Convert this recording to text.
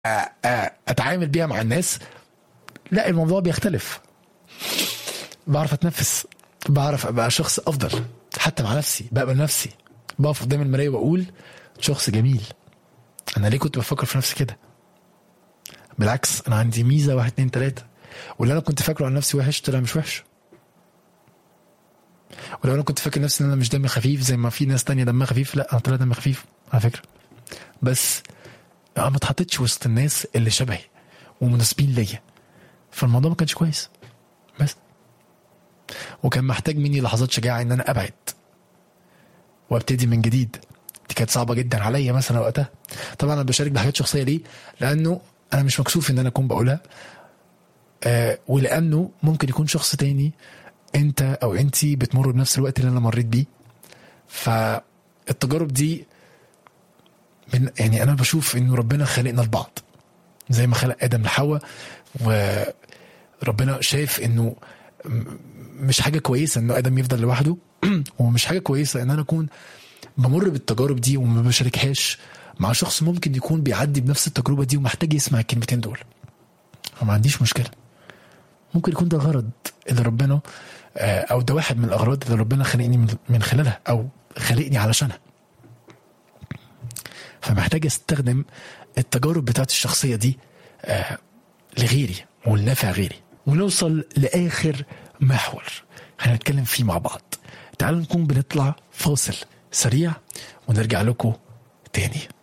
اتعامل بيها مع الناس لا الموضوع بيختلف بعرف اتنفس بعرف ابقى شخص افضل حتى مع نفسي بقبل نفسي بقف قدام المرايه واقول شخص جميل انا ليه كنت بفكر في نفسي كده بالعكس انا عندي ميزه واحد اتنين تلاته واللي انا كنت فاكره عن نفسي وحش طلع مش وحش ولو انا كنت فاكر نفسي ان انا مش دمي خفيف زي ما في ناس تانية دمها خفيف لا انا طلع دمي خفيف على فكره بس انا ما اتحطيتش وسط الناس اللي شبهي ومناسبين ليا فالموضوع ما كانش كويس بس وكان محتاج مني لحظات شجاعه ان انا ابعد وابتدي من جديد دي كانت صعبه جدا عليا مثلا وقتها طبعا انا بشارك بحاجات شخصيه ليه لانه انا مش مكسوف ان انا اكون بقولها آه ولانه ممكن يكون شخص تاني انت او انت بتمر بنفس الوقت اللي انا مريت بيه فالتجارب دي من يعني انا بشوف انه ربنا خلقنا لبعض زي ما خلق ادم لحواء وربنا شايف انه م- مش حاجه كويسه انه ادم يفضل لوحده ومش حاجه كويسه ان انا اكون بمر بالتجارب دي وما بشاركهاش مع شخص ممكن يكون بيعدي بنفس التجربه دي ومحتاج يسمع الكلمتين دول فما عنديش مشكله ممكن يكون ده غرض اللي ربنا آه، او ده واحد من الاغراض اللي ربنا خلقني من- من خلالها او خلقني علشانها فمحتاج استخدم التجارب بتاعت الشخصيه دي آه، لغيري ولنفع غيري ونوصل لاخر محور هنتكلم فيه مع بعض تعالوا نكون بنطلع فاصل سريع ونرجع لكم تاني